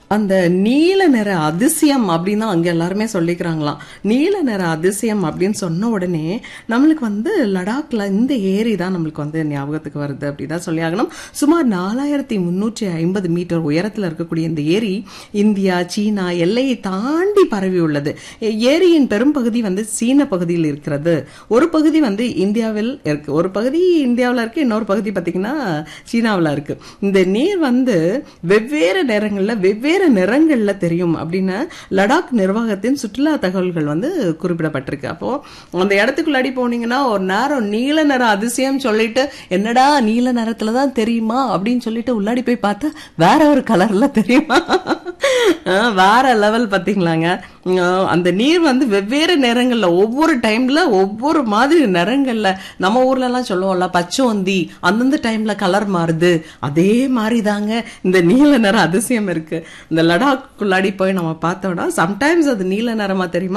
அந்த நீல நிற அதிசயம் அப்படின்னு தான் அங்க எல்லாருமே சொல்லிக்கிறாங்களாம் நீல நிற அதிசயம் அப்படின்னு சொன்ன உடனே நம்மளுக்கு வந்து லடாக்ல இந்த ஏரி தான் நம்மளுக்கு வந்து ஞாபகத்துக்கு வருது அப்படிதான் சொல்லி ஆகணும் சுமார் நாலாயிரத்தி முன்னூற்றி ஐம்பது மீட்டர் உயரத்துல இருக்கக்கூடிய இந்த ஏரி இந்தியா சீனா எல்லையை தாண்டி பரவி உள்ளது ஏ- ஏரியின் பெரும்பகுதி வந்து சீன பகுதியில் இருக்கிறது ஒரு பகுதி வந்து இந்தியாவில் இருக்கு ஒரு பகுதி இந்தியாவில் இருக்கு இன்னொரு பகுதி பார்த்தீங்கன்னா சீனாவில் இருக்கு இந்த நீர் வந்து வெவ்வேறு நேரங்கள்ல வெவ்வேறு நிறங்கள்ல தெரியும் அப்படின்னு லடாக் நிர்வாகத்தின் சுற்றுலா தகவல்கள் வந்து குறிப்பிடப்பட்டிருக்கு அப்போ அந்த இடத்துக்குள்ளாடி போனீங்கன்னா ஒரு நேரம் நீல நிற அதிசயம் சொல்லிட்டு என்னடா நீல நிறத்துல தான் தெரியுமா அப்படின்னு சொல்லிட்டு உள்ளாடி போய் பார்த்தா வேற ஒரு கலர்ல தெரியுமா ஆஹ் வேற லெவல் பாத்தீங்களாங்க ஆஹ் அந்த நீர் வந்து வெவ்வேறு நிறங்கள்ல ஒவ்வொரு டைம்ல ஒவ்வொரு மாதிரி நிறங்கள்ல நம்ம ஊர்ல எல்லாம் சொல்லுவோம்ல பச்சோந்தி அந்தந்த டைம்ல கலர் மாறுது அதே மாதிரி தாங்க இந்த நீல நிற அதிசயம் இருக்கு இந்த லடாக்குள்ளாடி போய் நம்ம பார்த்தோம்னா சம்டைம்ஸ் அது நீல நிறமா தெரியுமா